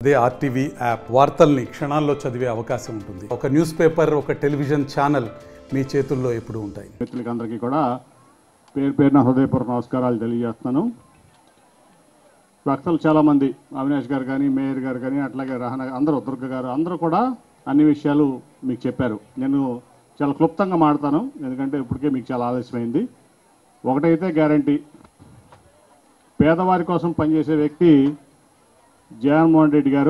అదే RTV app వార్తల్ని క్షణాల్లో చదివే అవకాశం ఉంటుంది ఒక న్యూస్ పేపర్ ఒక టెలివిజన్ ఛానల్ మీ చేతుల్లో ఎప్పుడూ ఉంటాయి మిత్రులకి అందరికీ కూడా పేరు పేరున హృదయపూర్వక నమస్కారాలు తెలియజేస్తున్నాను వక్తలు చాలామంది అవినాష్ గారు కానీ మేయర్ గారు కానీ అట్లాగే రహన అందరూ దుర్గ గారు అందరూ కూడా అన్ని విషయాలు మీకు చెప్పారు నేను చాలా క్లుప్తంగా మాడతాను ఎందుకంటే ఇప్పటికే మీకు చాలా ఆలస్యమైంది ఒకటైతే గ్యారంటీ పేదవారి కోసం పనిచేసే వ్యక్తి జగన్మోహన్ రెడ్డి గారు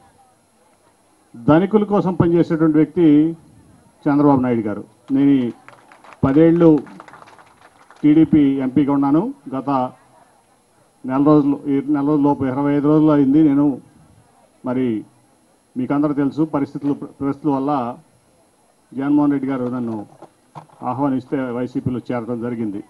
ధనికుల కోసం పనిచేసేటువంటి వ్యక్తి చంద్రబాబు నాయుడు గారు నేను ఈ పదేళ్ళు టీడీపీ ఎంపీగా ఉన్నాను గత నెల రోజులు ఈ నెల రోజుల లోపు ఇరవై ఐదు రోజులు అయింది నేను మరి మీకందరూ తెలుసు పరిస్థితులు పరిస్థితుల వల్ల జగన్మోహన్ రెడ్డి గారు నన్ను ఆహ్వానిస్తే వైసీపీలో చేరడం జరిగింది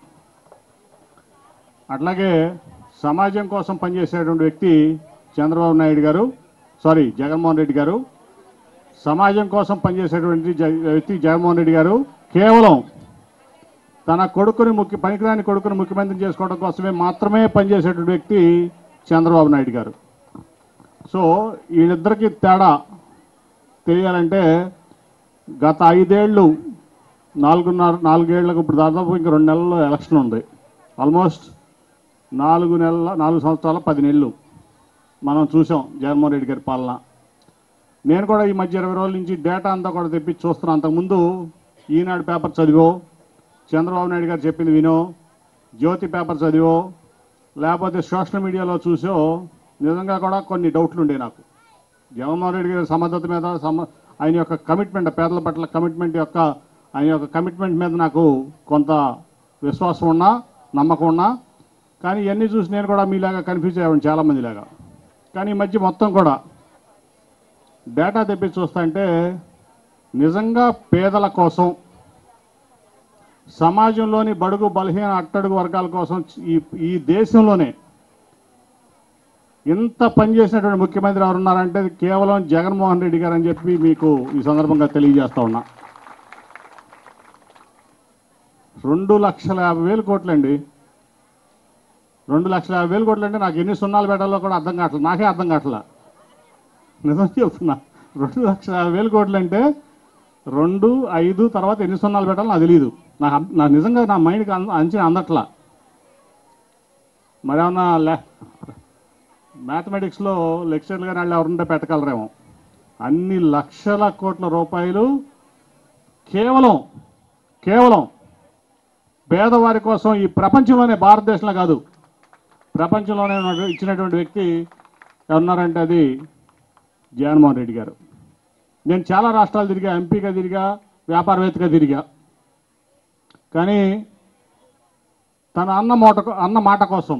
అట్లాగే సమాజం కోసం పనిచేసేటువంటి వ్యక్తి చంద్రబాబు నాయుడు గారు సారీ జగన్మోహన్ రెడ్డి గారు సమాజం కోసం పనిచేసేటువంటి జ- వ్యక్తి జగన్మోహన్ రెడ్డి గారు కేవలం తన కొడుకుని ముఖ్య పనికిరాని కొడుకుని ముఖ్యమంత్రి చేసుకోవడం కోసమే మాత్రమే పనిచేసేటువంటి వ్యక్తి చంద్రబాబు నాయుడు గారు సో వీళ్ళిద్దరికి తేడా తెలియాలంటే గత ఐదేళ్ళు నాలుగున్నర నాలుగేళ్లకు ఇప్పుడు దాదాపు ఇంకా రెండు నెలల్లో ఎలక్షన్ ఉంది ఆల్మోస్ట్ నాలుగు నెలల నాలుగు సంవత్సరాల పది నెలలు మనం చూసాం జగన్మోహన్ రెడ్డి గారి పాలన నేను కూడా ఈ మధ్య ఇరవై రోజుల నుంచి డేటా అంతా కూడా తెప్పించి చూస్తున్నాను అంతకుముందు ఈనాడు పేపర్ చదివో చంద్రబాబు నాయుడు గారు చెప్పింది వినో జ్యోతి పేపర్ చదివో లేకపోతే సోషల్ మీడియాలో చూసో నిజంగా కూడా కొన్ని డౌట్లు ఉండే నాకు జగన్మోహన్ రెడ్డి గారి సమర్థత మీద సమ ఆయన యొక్క కమిట్మెంట్ పేదల పట్ల కమిట్మెంట్ యొక్క ఆయన యొక్క కమిట్మెంట్ మీద నాకు కొంత విశ్వాసం ఉన్నా నమ్మకం ఉన్నా కానీ ఇవన్నీ చూసి నేను కూడా మీలాగా కన్ఫ్యూజ్ అయ్యాను చాలామందిలాగా కానీ ఈ మధ్య మొత్తం కూడా డేటా తెప్పించి చూస్తా అంటే నిజంగా పేదల కోసం సమాజంలోని బడుగు బలహీన అట్టడుగు వర్గాల కోసం ఈ ఈ దేశంలోనే ఇంత పనిచేసినటువంటి ముఖ్యమంత్రి ఎవరున్నారంటే అది కేవలం జగన్మోహన్ రెడ్డి గారు అని చెప్పి మీకు ఈ సందర్భంగా తెలియజేస్తా ఉన్నా రెండు లక్షల యాభై వేలు కోట్లండి రెండు లక్షల యాభై వేలు కోట్లు అంటే నాకు ఎన్ని సున్నాలు పెట్టాలో కూడా అర్థం కావట్లేదు నాకే అర్థం కావట్లే నిజం చెప్తున్నా రెండు లక్షల యాభై వేలు కోట్లు అంటే రెండు ఐదు తర్వాత ఎన్ని సున్నాలు పెట్టాలో నాకు తెలియదు నాకు అర్థం- నాకు నిజంగా నా మైండ్కి అంద అంచనా అందట్లా మరేమన్నా లే మ్యాథమెటిక్స్లో లెక్చర్లు కానీ వాళ్ళు ఎవరుంటే పెట్టగలరేమో అన్ని లక్షల కోట్ల రూపాయలు కేవలం కేవలం పేదవారి కోసం ఈ ప్రపంచంలోనే భారతదేశంలో కాదు ప్రపంచంలోనే ఉన్న- ఇచ్చినటువంటి వ్యక్తి ఎవరున్నారంటే అది జగన్మోహన్ రెడ్డి గారు నేను చాలా రాష్ట్రాలు తిరిగా ఎంపీగా తిరిగా వ్యాపారవేత్తగా తిరిగా కానీ తన అన్న మూట అన్న మాట కోసం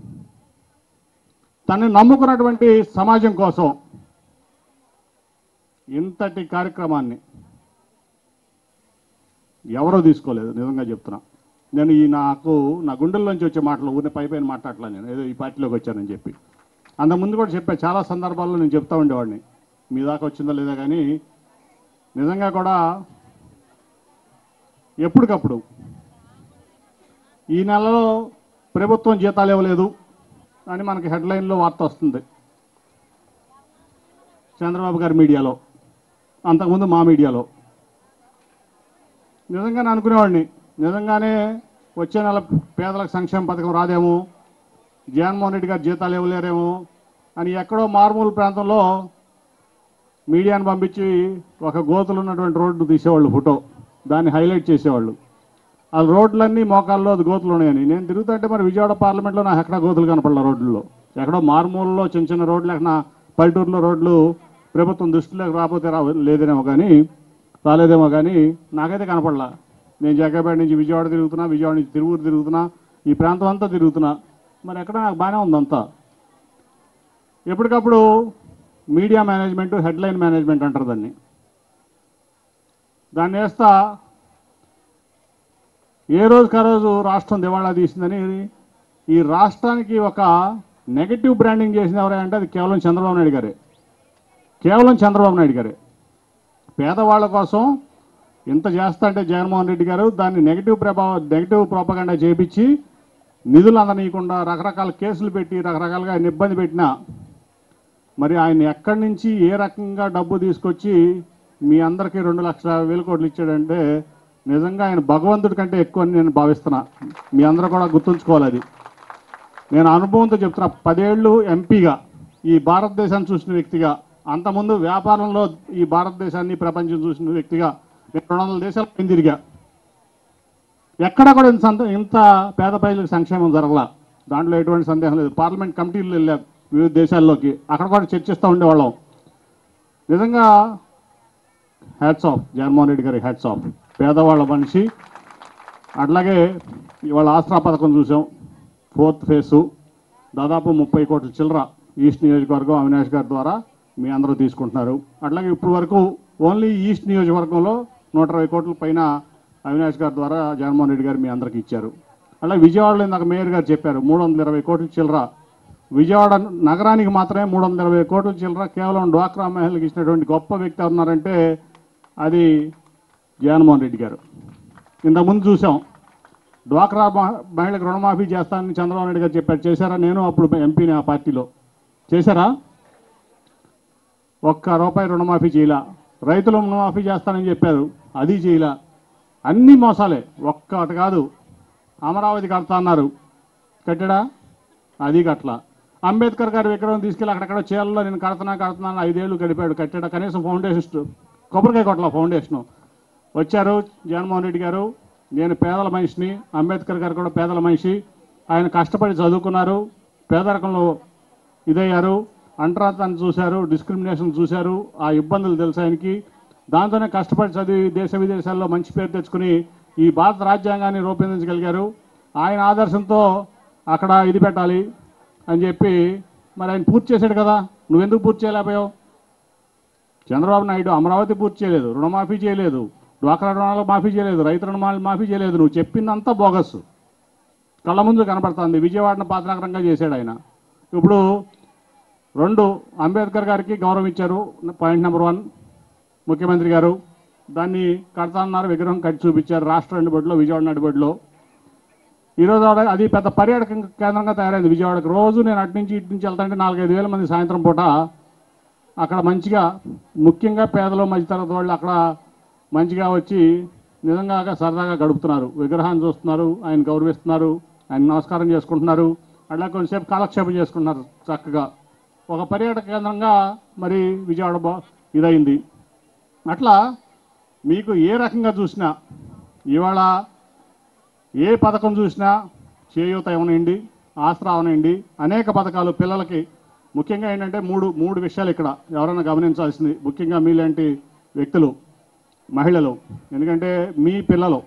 తనని నమ్ముకున్నటువంటి సమాజం కోసం ఇంతటి కార్యక్రమాన్ని ఎవరో తీసుకోలేదు నిజంగా చెప్తున్నా నేను ఈ నాకు నా గుండెల్లోంచి వచ్చే మాటలు ఊరిని పై పైన మాట్లాడలే నేను ఏదో ఈ పార్టీలోకి వచ్చానని చెప్పి అంతకుముందు కూడా చెప్పా చాలా సందర్భాల్లో నేను చెప్తా ఉండేవాడిని మీ దాకా వచ్చిందో లేదో కానీ నిజంగా కూడా ఎప్పటికప్పుడు ఈ నెలలో ప్రభుత్వం జీతాలు ఇవ్వలేదు అని మనకి హెడ్లైన్లో వార్త వస్తుంది చంద్రబాబు గారి మీడియాలో అంతకుముందు మా మీడియాలో నిజంగానే అనుకునేవాడిని నిజంగానే వచ్చే నెల పేదలకు సంక్షేమ పథకం రాదేమో జగన్మోహన్ రెడ్డి గారు జీతాలు ఇవ్వలేరేమో అని ఎక్కడో మారుమూల ప్రాంతంలో మీడియాను పంపించి ఒక గోతులు ఉన్నటువంటి రోడ్డు తీసేవాళ్ళు ఫోటో దాన్ని హైలైట్ చేసేవాళ్ళు ఆ రోడ్లన్నీ మోకాల్లో అది గోతులు ఉన్నాయని నేను తిరుగుతుంటే మరి విజయవాడ పార్లమెంట్లో నాకు ఎక్కడ గోతులు కనపడలే రోడ్లలో ఎక్కడో మారుమూలలో చిన్న చిన్న రోడ్లు ఎక్కడ పల్లెటూరులో రోడ్లు ప్రభుత్వం దృష్టిలోకి రాకపోతే రా లేదేమో కానీ రాలేదేమో కానీ నాకైతే కనపడలా నేను జగ్గపేట నుంచి విజయవాడ తిరుగుతున్నా విజయవాడ నుంచి తిరువురు తిరుగుతున్నా ఈ ప్రాంతం అంతా తిరుగుతున్నా మరి ఎక్కడ నాకు బాగానే ఉంది అంతా ఎప్పటికప్పుడు మీడియా మేనేజ్మెంట్ హెడ్లైన్ మేనేజ్మెంట్ అంటారు దాన్ని దాన్ని వేస్తా ఏ రోజుకి ఆ రోజు రాష్ట్రం దివాళా తీసిందని ఈ రాష్ట్రానికి ఒక నెగటివ్ బ్రాండింగ్ చేసిన ఎవరంటే అది కేవలం చంద్రబాబు నాయుడు గారే కేవలం చంద్రబాబు నాయుడు గారే పేదవాళ్ళ కోసం ఇంత చేస్తా అంటే జగన్మోహన్ రెడ్డి గారు దాన్ని నెగిటివ్ ప్రభావం నెగిటివ్ ప్రోపగండా చేపించి నిధులు అందనీయకుండా రకరకాల కేసులు పెట్టి రకరకాలుగా ఆయన ఇబ్బంది పెట్టినా మరి ఆయన ఎక్కడి నుంచి ఏ రకంగా డబ్బు తీసుకొచ్చి మీ అందరికీ రెండు లక్షల యాభై వేల కోట్లు ఇచ్చాడంటే నిజంగా ఆయన భగవంతుడి కంటే ఎక్కువ అని నేను భావిస్తున్నా మీ అందరూ కూడా గుర్తుంచుకోవాలి అది నేను అనుభవంతో చెప్తున్నా పదేళ్ళు ఎంపీగా ఈ భారతదేశాన్ని చూసిన వ్యక్తిగా అంతకుముందు వ్యాపారంలో ఈ భారతదేశాన్ని ప్రపంచం చూసిన వ్యక్తిగా నేను రెండు వందల దేశాలు పైన తిరిగా ఎక్కడ కూడా ఇంత సంత ఇంత పేద ప్రజలకు సంక్షేమం జరగల దాంట్లో ఎటువంటి సందేహం లేదు పార్లమెంట్ కమిటీలు వెళ్ళాం వివిధ దేశాల్లోకి అక్కడ కూడా చర్చిస్తూ ఉండేవాళ్ళం నిజంగా హ్యాట్స్ ఆఫ్ జగన్మోహన్ రెడ్డి గారి హ్యాట్స్ ఆఫ్ పేదవాళ్ళ మనిషి అట్లాగే ఇవాళ ఆసరా పథకం చూసాం ఫోర్త్ ఫేసు దాదాపు ముప్పై కోట్ల చిల్లర ఈస్ట్ నియోజకవర్గం అవినాష్ గారి ద్వారా మీ అందరూ తీసుకుంటున్నారు అట్లాగే ఇప్పుడు వరకు ఓన్లీ ఈస్ట్ నియోజకవర్గంలో నూట ఇరవై కోట్ల పైన అవినాష్ గారి ద్వారా జగన్మోహన్ రెడ్డి గారు మీ అందరికీ ఇచ్చారు అలాగే విజయవాడలో ఇందాక మేయర్ గారు చెప్పారు మూడు వందల ఇరవై కోట్ల చిల్లర విజయవాడ నగరానికి మాత్రమే మూడు వందల ఇరవై కోట్ల చిల్లర కేవలం డ్వాక్రా మహిళలకు ఇచ్చినటువంటి గొప్ప వ్యక్తి ఉన్నారంటే అది జగన్మోహన్ రెడ్డి గారు ఇంతకుముందు చూసాం డ్వాక్రా మహ- మహిళలకు రుణమాఫీ చేస్తానని చంద్రబాబు నాయుడు గారు చెప్పారు చేశారా నేను అప్పుడు ఎంపీని ఆ పార్టీలో చేశారా ఒక్క రూపాయి రుణమాఫీ చేయలా రైతులు రుణమాఫీ చేస్తానని చెప్పారు అది చేయలా అన్ని మోసాలే ఒక్కటి కాదు అమరావతి కడతా అన్నారు కట్టాడా అది కట్ల అంబేద్కర్ గారి విగ్రహం తీసుకెళ్ళి అక్కడక్కడ చీరలో నేను కడుతున్నా కడుతున్నాను ఐదేళ్లు గడిపాడు కట్టాడా కనీసం ఫౌండేషన్ స్టో- కొబ్బరికాయ కొట్ల ఫౌండేషను వచ్చారు జగన్మోహన్ రెడ్డి గారు నేను పేదల మనిషిని అంబేద్కర్ గారు కూడా పేదల మనిషి ఆయన కష్టపడి చదువుకున్నారు పేదరికంలో ఇదయ్యారు అంటరాతాన్ని చూశారు డిస్క్రిమినేషన్ చూశారు ఆ ఇబ్బందులు తెలుసు ఆయనకి దాంతోనే కష్టపడి చదివి దేశ విదేశాల్లో మంచి పేరు తెచ్చుకుని ఈ భారత రాజ్యాంగాన్ని రూపొందించగలిగారు ఆయన ఆదర్శంతో అక్కడ ఇది పెట్టాలి అని చెప్పి మరి ఆయన పూర్తి చేశాడు కదా నువ్వెందుకు పూర్తి చేయలేకపోయావు చంద్రబాబు నాయుడు అమరావతి పూర్తి చేయలేదు రుణమాఫీ చేయలేదు డ్వాక్రా రుణాలు మాఫీ చేయలేదు రైతు రుణాలు మాఫీ చేయలేదు నువ్వు చెప్పిందంతా బోగస్ కళ్ళ ముందు కనపడుతుంది విజయవాడను పాతనగరంగా చేశాడు ఆయన ఇప్పుడు రెండు అంబేద్కర్ గారికి గౌరవం ఇచ్చారు పాయింట్ నెంబర్ వన్ ముఖ్యమంత్రి గారు దాన్ని కడతా అన్నారు విగ్రహం కట్టి చూపించారు రాష్ట్ర నడిబడిలో విజయవాడ నడిబడిలో ఈరోజు ఆడ- అది పెద్ద పర్యాటక కేంద్రంగా తయారైంది విజయవాడకు రోజు నేను అటు నుంచి ఇటు నుంచి వెళ్తాంటే నాలుగైదు వేల మంది సాయంత్రం పూట అక్కడ మంచిగా ముఖ్యంగా పేదలు మధ్యతరగతి వాళ్ళు అక్కడ మంచిగా వచ్చి నిజంగా సరదాగా గడుపుతున్నారు విగ్రహాన్ని చూస్తున్నారు ఆయన గౌరవిస్తున్నారు ఆయన నమస్కారం చేసుకుంటున్నారు అట్లా కొంచెంసేపు కాలక్షేపం చేసుకుంటున్నారు చక్కగా ఒక పర్యాటక కేంద్రంగా మరి విజయవాడ బా- ఇదైంది అట్లా మీకు ఏ రకంగా చూసినా ఇవాళ ఏ పథకం చూసినా చేయూత అవనండి ఆసరా అవనండి అనేక పథకాలు పిల్లలకి ముఖ్యంగా ఏంటంటే మూడు మూడు విషయాలు ఇక్కడ ఎవరైనా గమనించాల్సింది ముఖ్యంగా మీలాంటి వ్యక్తులు మహిళలు ఎందుకంటే మీ పిల్లలు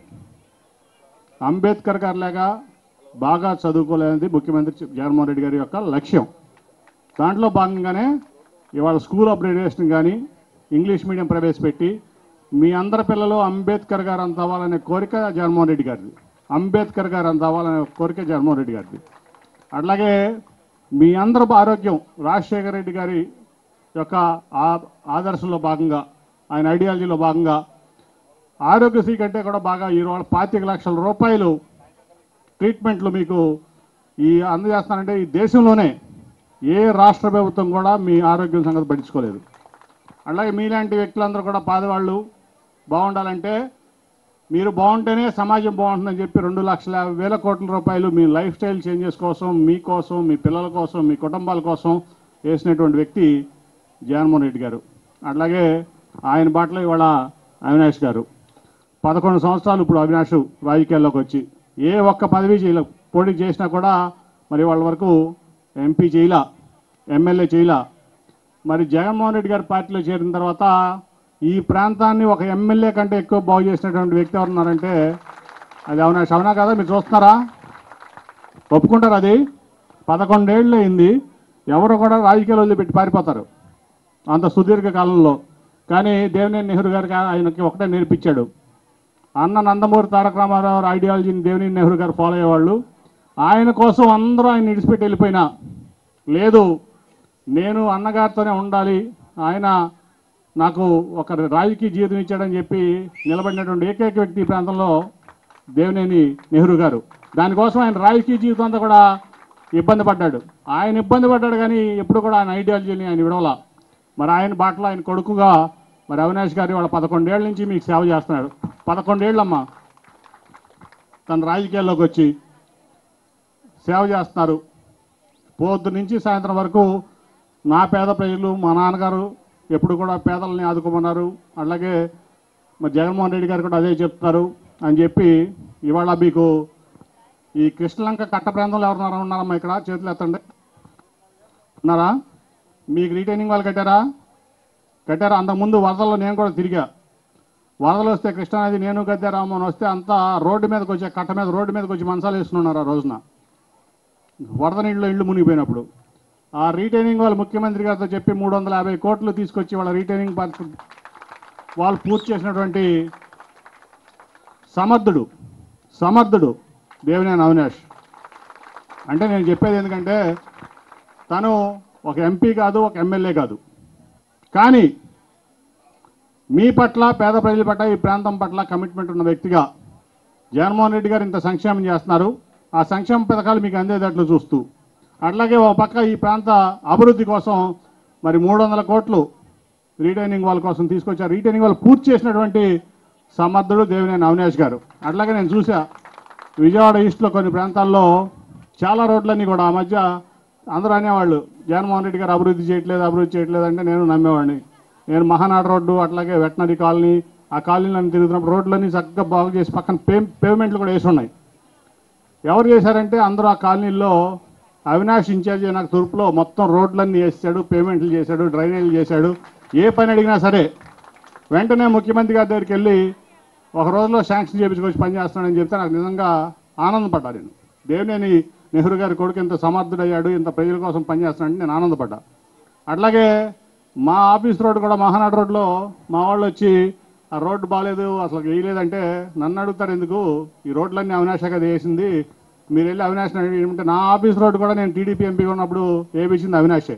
అంబేద్కర్ గారు లాగా బాగా చదువుకోలేనిది ముఖ్యమంత్రి జగన్మోహన్ రెడ్డి గారి యొక్క లక్ష్యం దాంట్లో భాగంగానే ఇవాళ స్కూల్ అప్గ్రేడేషన్ కానీ ఇంగ్లీష్ మీడియం ప్రవేశపెట్టి మీ అందరి పిల్లలు అంబేద్కర్ గారు అంత అవ్వాలనే కోరిక జగన్మోహన్ రెడ్డి గారిది అంబేద్కర్ గారు అంత అవ్వాలనే కోరిక జగన్మోహన్ రెడ్డి గారిది అట్లాగే మీ అందరి ఆరోగ్యం రాజశేఖర రెడ్డి గారి యొక్క ఆ- ఆదర్శంలో భాగంగా ఆయన ఐడియాలజీలో భాగంగా ఆరోగ్యశ్రీ కంటే కూడా బాగా ఈ రోజు పాతిక లక్షల రూపాయలు ట్రీట్మెంట్లు మీకు ఈ అందజేస్తానంటే ఈ దేశంలోనే ఏ రాష్ట్ర ప్రభుత్వం కూడా మీ ఆరోగ్యం సంగతి పట్టించుకోలేదు అలాగే మీలాంటి వ్యక్తులందరూ కూడా పేదవాళ్ళు బాగుండాలంటే మీరు బాగుంటేనే సమాజం బాగుంటుందని చెప్పి రెండు లక్షల యాభై వేల కోట్ల రూపాయలు మీ లైఫ్ స్టైల్ చేంజెస్ కోసం మీకోసం మీ పిల్లల కోసం మీ కుటుంబాల కోసం వేసినటువంటి వ్యక్తి జగన్మోహన్ రెడ్డి గారు అట్లాగే ఆయన బాటలో ఇవాళ అవినాష్ గారు పదకొండు సంవత్సరాలు ఇప్పుడు అవినాష్ రాజకీయాల్లోకి వచ్చి ఏ ఒక్క పదవి చేయలే పోటీ చేసినా కూడా మరి వాళ్ళ వరకు ఎంపీ చేయలా ఎమ్మెల్యే చేయలా మరి జగన్మోహన్ రెడ్డి గారి పార్టీలో చేరిన తర్వాత ఈ ప్రాంతాన్ని ఒక ఎమ్మెల్యే కంటే ఎక్కువ బాగు చేసినటువంటి వ్యక్తి ఎవరున్నారంటే అది అవునా అవునా కదా మీరు చూస్తున్నారా ఒప్పుకుంటారు అది పదకొండేళ్ళు అయింది ఎవరు కూడా రాజకీయాలు వదిలిపెట్టి పారిపోతారు అంత సుదీర్ఘ కాలంలో కానీ దేవినేని నెహ్రూ గారికి ఆయనకి ఒకటే నేర్పించాడు అన్న నందమూరి తారక రామారావు ఐడియాలజీని దేవినేని నెహ్రూ గారు ఫాలో అయ్యేవాళ్ళు ఆయన కోసం అందరూ ఆయన విడిచిపెట్టి వెళ్ళిపోయినా లేదు నేను అన్నగారితోనే ఉండాలి ఆయన నాకు ఒక రాజకీయ జీవితం ఇచ్చాడని చెప్పి నిలబడినటువంటి ఏకైక వ్యక్తి ఈ ప్రాంతంలో దేవినేని నెహ్రూ గారు దానికోసం ఆయన రాజకీయ జీవితం అంతా కూడా ఇబ్బంది పడ్డాడు ఆయన ఇబ్బంది పడ్డాడు కానీ ఎప్పుడు కూడా ఆయన ఐడియాలజీని ఆయన విడవలా మరి ఆయన బాటలో ఆయన కొడుకుగా మరి అవినాష్ గారు వాళ్ళ పదకొండేళ్ల నుంచి మీకు సేవ చేస్తున్నాడు పదకొండేళ్ళమ్మా తన రాజకీయాల్లోకి వచ్చి సేవ చేస్తున్నారు పొద్దు నుంచి సాయంత్రం వరకు నా పేద ప్రజలు మా నాన్నగారు ఎప్పుడు కూడా పేదలని ఆదుకోమన్నారు అలాగే మరి జగన్మోహన్ రెడ్డి గారు కూడా అదే చెప్తున్నారు అని చెప్పి ఇవాళ మీకు ఈ కృష్ణలంక కట్ట ప్రాంతంలో ఎవరున్నారా ఉన్నారమ్మా ఇక్కడ చేతులు ఎత్తండి ఉన్నారా మీకు రీటైనింగ్ వాళ్ళు కట్టారా కట్టారా అంతకుముందు వరదల్లో నేను కూడా తిరిగా వరదలు వస్తే కృష్ణానది నేను గద్దారామని వస్తే అంతా రోడ్డు మీదకి వచ్చే కట్ట మీద రోడ్డు మీదకి వచ్చి మంచాలు వేసుకున్నారు ఆ రోజున వరద నీళ్ళు ఇళ్ళు మునిగిపోయినప్పుడు ఆ రీటైనింగ్ వాళ్ళు ముఖ్యమంత్రి గారితో చెప్పి మూడు వందల యాభై కోట్లు తీసుకొచ్చి వాళ్ళ రీటైనింగ్ పథకం వాళ్ళు పూర్తి చేసినటువంటి సమర్థుడు సమర్థుడు దేవినేని అవినాష్ అంటే నేను చెప్పేది ఎందుకంటే తను ఒక ఎంపీ కాదు ఒక ఎమ్మెల్యే కాదు కానీ మీ పట్ల పేద ప్రజల పట్ల ఈ ప్రాంతం పట్ల కమిట్మెంట్ ఉన్న వ్యక్తిగా జగన్మోహన్ రెడ్డి గారు ఇంత సంక్షేమం చేస్తున్నారు ఆ సంక్షేమ పథకాలు మీకు అందేటట్లు చూస్తూ అట్లాగే ఒక పక్క ఈ ప్రాంత అభివృద్ధి కోసం మరి మూడు వందల కోట్లు రీటైనింగ్ వాళ్ళ కోసం తీసుకొచ్చారు రీటైనింగ్ వాళ్ళు పూర్తి చేసినటువంటి సమర్థుడు దేవినేని అవినాష్ గారు అట్లాగే నేను చూసా విజయవాడ ఈస్ట్లో కొన్ని ప్రాంతాల్లో చాలా రోడ్లన్నీ కూడా ఆ మధ్య అందరూ అనేవాళ్ళు జగన్మోహన్ రెడ్డి గారు అభివృద్ధి చేయట్లేదు అభివృద్ధి చేయట్లేదు అంటే నేను నమ్మేవాడిని నేను మహానాడు రోడ్డు అట్లాగే వెటనరీ కాలనీ ఆ కాలనీలన్నీ తిరుగుతున్నప్పుడు రోడ్లన్నీ చక్కగా బాగు చేసి పక్కన పే పేమెంట్లు కూడా వేసి ఉన్నాయి ఎవరు చేశారంటే అందరూ ఆ కాలనీల్లో అవినాష్ ఇన్ఛార్జ్ నాకు తూర్పులో మొత్తం రోడ్లన్నీ వేసాడు పేమెంట్లు చేశాడు డ్రైనేజీలు చేశాడు ఏ పని అడిగినా సరే వెంటనే ముఖ్యమంత్రి గారి దగ్గరికి వెళ్ళి ఒక రోజులో శాంక్షన్ చేయించుకొచ్చి పని చేస్తున్నాడని చెప్తే నాకు నిజంగా ఆనందపడ్డా నేను దేవినేని నెహ్రూ గారి కొడుకు ఇంత సమర్థుడయ్యాడు ఇంత ప్రజల కోసం పనిచేస్తున్నాడని నేను ఆనందపడ్డా అట్లాగే మా ఆఫీస్ రోడ్ కూడా మహానాడు రోడ్లో మా వాళ్ళు వచ్చి ఆ రోడ్డు బాగాలేదు అసలు వేయలేదంటే నన్ను అడుగుతారు ఎందుకు ఈ రోడ్లన్నీ అవినాష కదా వేసింది మీరు వెళ్ళి అవినాష్ అంటే నా ఆఫీస్ రోడ్డు కూడా నేను టీడీపీ ఎంపీ ఉన్నప్పుడు వేపించింది అవినాషే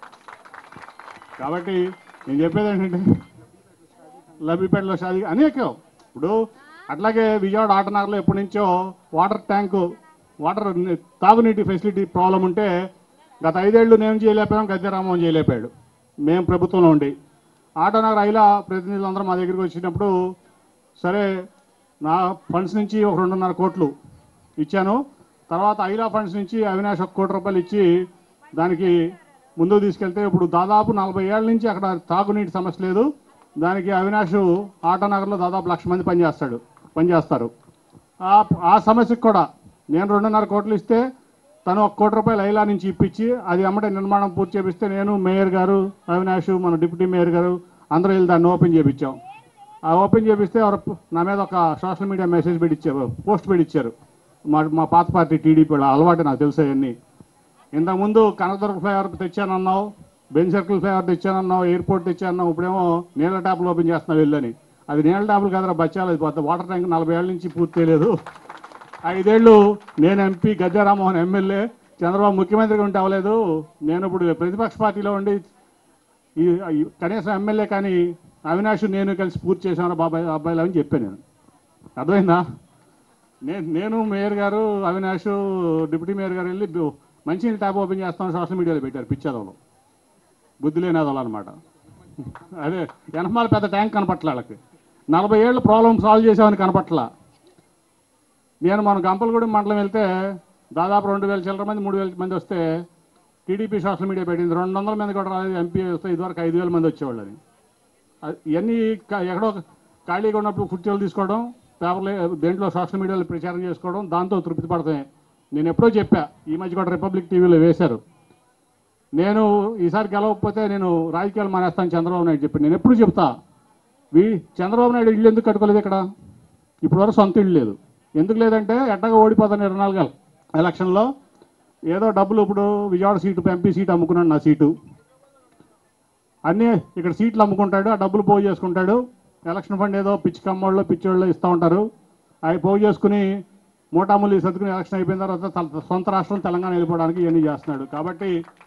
కాబట్టి నేను చెప్పేది ఏంటంటే లబ్బిపేటలో షాది అనేకం ఇప్పుడు అట్లాగే విజయవాడ ఆటనగర్లో ఎప్పటి నుంచో వాటర్ ట్యాంకు వాటర్ ని- తాగునీటి ఫెసిలిటీ ప్రాబ్లం ఉంటే గత ఐదేళ్లు నేను చేయలేకపోయాం గద్దెరామోహన్ చేయలేపాడు మేము ప్రభుత్వంలో ఉండి ఆటోనగర్ ఐలా ప్రతినిధులందరూ మా దగ్గరికి వచ్చినప్పుడు సరే నా ఫండ్స్ నుంచి ఒక రెండున్నర కోట్లు ఇచ్చాను తర్వాత ఐలా ఫండ్స్ నుంచి అవినాష్ ఒక కోటి రూపాయలు ఇచ్చి దానికి ముందుకు తీసుకెళ్తే ఇప్పుడు దాదాపు నలభై ఏళ్ళ నుంచి అక్కడ తాగునీటి సమస్య లేదు దానికి అవినాష్ ఆటోనగర్లో దాదాపు లక్ష మంది పనిచేస్తాడు పనిచేస్తారు ఆ ఆ సమస్యకు కూడా నేను రెండున్నర కోట్లు ఇస్తే తను ఒక కోటి రూపాయలు ఐలా నుంచి ఇప్పించి అది అమ్మటే నిర్మాణం పూర్తి చేపిస్తే నేను మేయర్ గారు అవినాష్ మన డిప్యూటీ మేయర్ గారు అందరూ వెళ్ళి దాన్ని ఓపెన్ చేయించాం ఆ ఓపెన్ చేపిస్తే ఎవరు నా మీద ఒక సోషల్ మీడియా మెసేజ్ పెట్టించారు పోస్ట్ పెట్టించారు మా మా పాత పార్టీ టీడీపీ వాళ్ళ అలవాటు నాకు తెలుసు అవన్నీ ఇంతకుముందు కనకదుర్గ ఫ్లైఓవర్ తెచ్చానన్నావు బెన్ సర్కిల్ ఫ్లైఓవర్ తెచ్చానన్నావు ఎయిర్పోర్ట్ తెచ్చానన్నావు ఇప్పుడేమో నీళ్ళ ట్యాపులు ఓపెన్ చేస్తున్నావు వెళ్ళని అది నీళ్ళ ట్యాపులు కదరా బచ్చాలు అది పోతే వాటర్ ట్యాంక్ నలభై ఏళ్ళ నుంచి పూర్తి చేయలేదు ఐదేళ్ళు నేను ఎంపీ గద్దె రామ్మోహన్ ఎమ్మెల్యే చంద్రబాబు ముఖ్యమంత్రిగా ఉంటే అవ్వలేదు నేను ఇప్పుడు ప్రతిపక్ష పార్టీలో ఉండి ఈ ఈ కనీసం ఎమ్మెల్యే కానీ అవినాష్ నేను కలిసి పూర్తి చేశాను బాబాయ్ అబ్బాయిలు అని చెప్పాను నేను అర్థమైందా నేను నేను మేయర్ గారు అవినాష్ డిప్యూటీ మేయర్ గారు వెళ్ళి బు- మంచినీళ్ళ ట్యాప్ ఓపెన్ చేస్తామని సోషల్ మీడియాలో పెట్టారు పిచ్చేదవలు బుద్ధి లేనేదవలు అనమాట అదే వెనకమాల పెద్ద ట్యాంక్ కనపట్ల వాళ్ళకి నలభై ఏళ్ళు ప్రాబ్లం సాల్వ్ చేసామని కనపట్ల నేను మన గంపలగూడెం మండలం వెళ్తే దాదాపు రెండు వేల చిల్లర మంది మూడు వేల మంది వస్తే టీడీపీ సోషల్ మీడియా పెట్టింది రెండు వందల మంది కూడా రాలేదు ఎంపీ వస్తే ఇదివరకు ఐదు వేల మంది వచ్చేవాళ్ళు అని అది- ఇవన్నీ క- ఎక్కడో ఖాళీగా ఉన్నప్పుడు కుర్చీలు తీసుకోవడం పేపర్లు దేంట్లో సోషల్ మీడియాలో ప్రచారం చేసుకోవడం దాంతో తృప్తి పడతాయి నేను ఎప్పుడో చెప్పా ఈ మధ్య కూడా రిపబ్లిక్ టీవీలో వేశారు నేను ఈసారి గెలవకపోతే నేను రాజకీయాలు మానేస్తాను చంద్రబాబు నాయుడు చెప్పి నేను ఎప్పుడు చెప్తా వీ చంద్రబాబు నాయుడు ఇల్లు ఎందుకు కట్టుకోలేదు ఇక్కడ ఇప్పుడు వరకు సొంత ఇల్లు లేదు ఎందుకు లేదంటే ఎట్టగా ఓడిపోతాను ఇరవై నాలుగు ఎలక్షన్లో ఏదో డబ్బులు ఇప్పుడు విజయవాడ సీటు ఎంపీ సీటు అమ్ముకున్నాడు నా సీటు అన్నీ ఇక్కడ సీట్లు అమ్ముకుంటాడు ఆ డబ్బులు పోగు చేసుకుంటాడు ఎలక్షన్ ఫండ్ ఏదో పిచ్చి కమ్మోళ్ళు పిచ్చోళ్ళు ఇస్తూ ఉంటారు అవి పోగు చేసుకుని మూటాములు సర్దుకుని ఎలక్షన్ అయిపోయిన తర్వాత తన సొంత రాష్ట్రం తెలంగాణ వెళ్ళిపోవడానికి ఇవన్నీ చేస్తున్నాడు కాబట్టి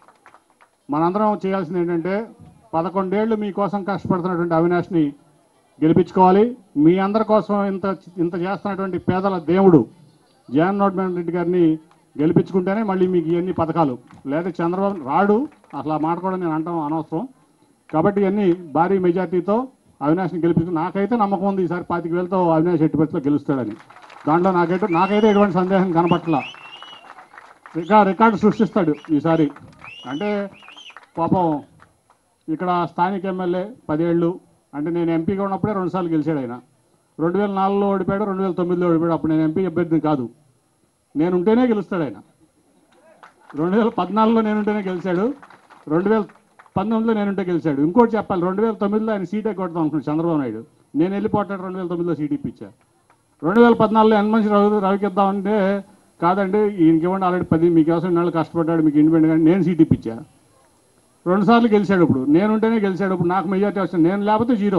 మనందరం చేయాల్సింది ఏంటంటే పదకొండేళ్లు మీకోసం కష్టపడుతున్నటువంటి అవినాష్ని గెలిపించుకోవాలి మీ అందరి కోసం ఇంత ఇంత చేస్తున్నటువంటి పేదల దేవుడు జగన్మోహన్ రెడ్డి గారిని గెలిపించుకుంటేనే మళ్ళీ మీకు ఇవన్నీ పథకాలు లేదా చంద్రబాబు రాడు అసలు ఆ మాట కూడా నేను అంటాం అనవసరం కాబట్టి ఇవన్నీ భారీ మెజార్టీతో అవినాష్ని గెలిపించు నాకైతే నమ్మకం ఉంది ఈసారి పాతిక వేలతో అవినాష్ ఎట్టి పరిస్థితిలో గెలుస్తాడని దాంట్లో నాకైతే నాకైతే ఎటువంటి సందేహం కనపట్ల రికా రికార్డు సృష్టిస్తాడు ఈసారి అంటే పాపం ఇక్కడ స్థానిక ఎమ్మెల్యే పదేళ్ళు అంటే నేను ఎంపీగా ఉన్నప్పుడే రెండుసార్లు గెలిచాడు ఆయన రెండు వేల నాలుగులో ఓడిపోయాడు రెండు వేల తొమ్మిదిలో ఓడిపోయాడు అప్పుడు నేను ఎంపీ అభ్యర్థిని కాదు నేను ఉంటేనే గెలుస్తాడు ఆయన రెండు వేల పద్నాలుగులో నేను ఉంటేనే గెలిచాడు రెండు వేల పంతొమ్మిదిలో నేను ఉంటే గెలిచాడు ఇంకోటి చెప్పాలి రెండు వేల తొమ్మిదిలో ఆయన సీటే కొడతాం అనుకున్నాడు చంద్రబాబు నాయుడు నేను వెళ్ళిపోతాడు రెండు వేల తొమ్మిదిలో సీట్ ఇప్పించా రెండు వేల పద్నాలుగులో ఎన్ మనిషి రవి రవికిద్దామంటే కాదండి ఈయనకి ఇవ్వండి ఆల్రెడీ పది మీకు అవసరం నాళ్ళు కష్టపడ్డాడు మీకు ఇండిపెండెంట్ కానీ నేను సీట్ ఇప్పించా రెండు సార్లు గెలిచాడు ఇప్పుడు నేను ఉంటేనే గెలిచాడు ఇప్పుడు నాకు మెజార్టీ వస్తుంది నేను లేకపోతే జీరో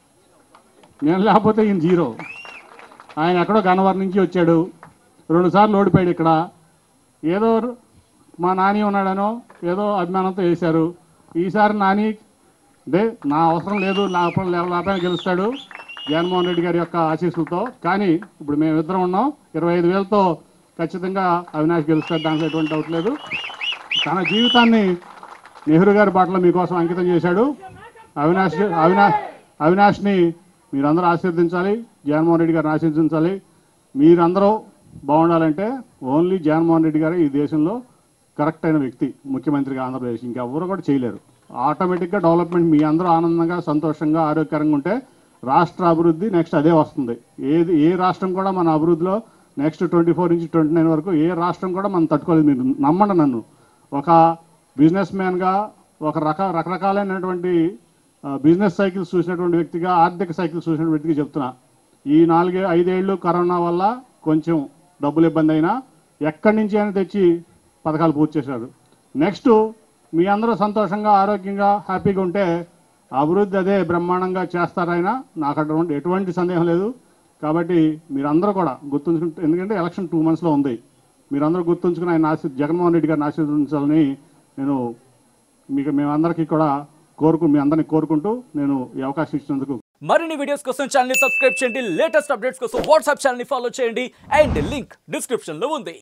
నేను లేకపోతే ఈయన జీరో ఆయన ఎక్కడో గన్నవరం నుంచి వచ్చాడు రెండు సార్లు ఓడిపోయాడు ఇక్కడ ఏదో మా నాని ఉన్నాడనో ఏదో అభిమానంతో వేశారు ఈసారి నాని దే నా అవసరం లేదు నా అవసరం లేవ- లేకపోయినా గెలుస్తాడు జగన్మోహన్ రెడ్డి గారి యొక్క ఆశీస్సులతో కానీ ఇప్పుడు మేమిద్దరం ఉన్నాం ఇరవై ఐదు వేలతో ఖచ్చితంగా అవినాష్ గెలుస్తాడు దాంట్లో ఎటువంటి డౌట్ లేదు తన జీవితాన్ని నెహ్రూ గారి బాటలో మీకోసం అంకితం చేశాడు అవినాష్ అవినాష్ అవినాష్ని మీరందరూ ఆశీర్వదించాలి జగన్మోహన్ రెడ్డి గారిని ఆశీర్వదించాలి మీరందరూ బాగుండాలంటే ఓన్లీ జగన్మోహన్ రెడ్డి గారు ఈ దేశంలో కరెక్ట్ అయిన వ్యక్తి ముఖ్యమంత్రిగా ఆంధ్రప్రదేశ్ ఇంకెవ్వరు కూడా చేయలేరు ఆటోమేటిక్గా డెవలప్మెంట్ మీ అందరూ ఆనందంగా సంతోషంగా ఆరోగ్యకరంగా ఉంటే రాష్ట్ర అభివృద్ధి నెక్స్ట్ అదే వస్తుంది ఏది ఏ రాష్ట్రం కూడా మన అభివృద్ధిలో నెక్స్ట్ ట్వంటీ ఫోర్ నుంచి ట్వంటీ నైన్ వరకు ఏ రాష్ట్రం కూడా మనం తట్టుకోలేదు మీరు నమ్మండి నన్ను ఒక బిజినెస్ మ్యాన్గా ఒక రక రకరకాలైనటువంటి ఆ, బిజినెస్ సైకిల్స్ చూసినటువంటి వ్యక్తిగా ఆర్థిక సైకిల్స్ చూసిన వ్యక్తిగా చెప్తున్నా ఈ నాలుగే ఐదేళ్లు కరోనా వల్ల కొంచెం డబ్బులు ఇబ్బంది అయినా ఎక్కడి నుంచి అయినా తెచ్చి పథకాలు పూర్తి చేశారు నెక్స్ట్ మీ అందరూ సంతోషంగా ఆరోగ్యంగా హ్యాపీగా ఉంటే అభివృద్ధి అదే బ్రహ్మాండంగా చేస్తారైనా నాకు అటువంటి ఎటువంటి సందేహం లేదు కాబట్టి మీరందరూ కూడా గుర్తుంచుకుంటే ఎందుకంటే ఎలక్షన్ టూ మంత్స్లో ఉంది మీరందరూ గుర్తుంచుకుని ఆయన ఆశీ జగన్మోహన్ రెడ్డి గారిని ఆశీర్వదించాలని నేను మీకు మేమందరికీ కూడా కోరుకు మీ అందరినీ కోరుకుంటూ నేను ఈ అవకాశం ఇచ్చినందుకు మరిన్ని వీడియోస్ కోసం ఛానల్ సబ్స్క్రైబ్ చేయండి లేటెస్ట్ అప్డేట్స్ కోసం వాట్సాప్ ఛానల్ ఫాలో చేయండి అండ్ లింక్ డిస్క్రిప్షన్ లో ఉంది